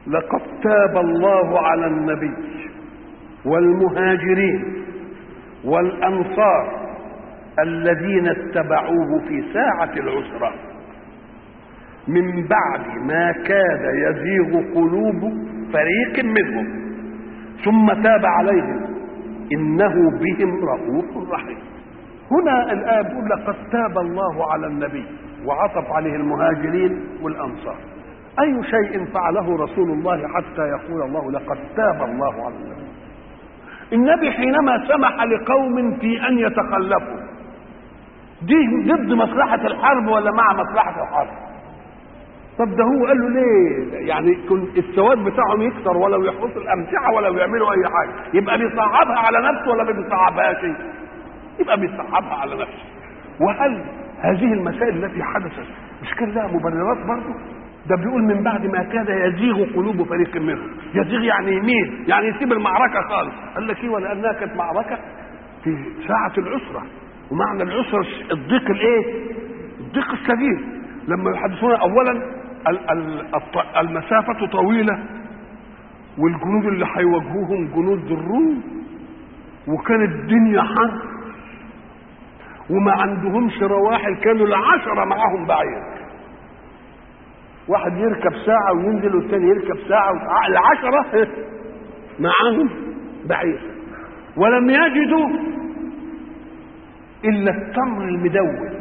لقد تاب الله على النبي والمهاجرين والانصار الذين اتبعوه في ساعه العسره من بعد ما كاد يزيغ قلوب فريق منهم ثم تاب عليهم انه بهم رؤوف رحيم هنا الايه بيقول لقد تاب الله على النبي وعطف عليه المهاجرين والانصار اي شيء فعله رسول الله حتى يقول الله لقد تاب الله على النبي النبي حينما سمح لقوم في ان يتخلفوا دي ضد مصلحه الحرب ولا مع مصلحه الحرب طب ده هو قال له ليه يعني يكون السواد بتاعهم يكسر ولو يحرسوا الامتعه ولو يعملوا اي حاجه يبقى بيصعبها على نفسه ولا ما بيصعبهاش يبقى بيصعبها على نفسه وهل هذه المسائل التي حدثت مش كان لها مبررات برضه ده بيقول من بعد ما كاد يزيغ قلوب فريق منهم يزيغ يعني يميل يعني يسيب المعركه خالص قال لك ايه ولانها كانت معركه في ساعه العسره ومعنى العسره الضيق الايه الضيق الشديد لما يحدثون اولا المسافة طويلة والجنود اللي هيواجهوهم جنود الروم وكانت الدنيا حر وما عندهمش رواحل كانوا العشرة معاهم بعير واحد يركب ساعة وينزل والثاني يركب ساعة العشرة معاهم بعير ولم يجدوا إلا التمر المدود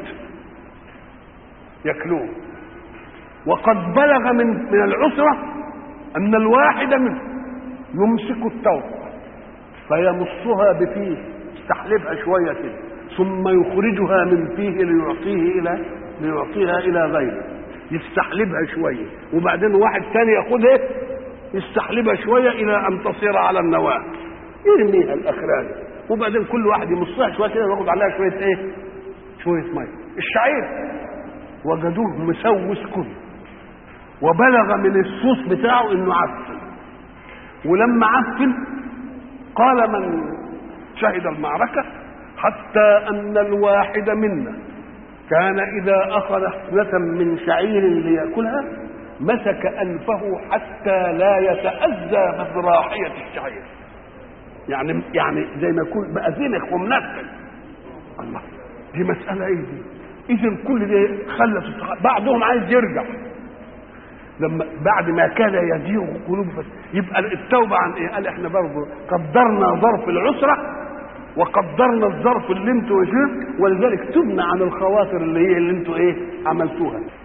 ياكلوه وقد بلغ من من العسرة أن الواحد منهم يمسك التوبة فيمصها بفيه يستحلبها شوية كده ثم يخرجها من فيه ليعطيه إلى ليعطيها إلى غيره يستحلبها شوية وبعدين واحد ثاني ياخدها يستحلبها شوية إلى أن تصير على النواة يرميها الأخراني وبعدين كل واحد يمصها شوية كده وياخد عليها شوية إيه؟ شوية مية الشعير وجدوه مسوس كله وبلغ من الصوص بتاعه انه عفن ولما عفن قال من شهد المعركة حتى ان الواحد منا كان اذا اخذ حفنة من شعير ليأكلها مسك انفه حتى لا يتأذى بذراحية الشعير يعني يعني زي ما يكون بقى زنخ ومنفذ الله دي مسألة ايه دي؟ إذا كل ده خلت بعضهم عايز يرجع لما بعد ما كان يزيغ قلوب يبقى التوبة عن ايه؟ قال احنا برضه قدرنا ظرف العسرة وقدرنا الظرف اللي انتوا ايه ولذلك تبنى عن الخواطر اللي هي اللي انتوا ايه عملتوها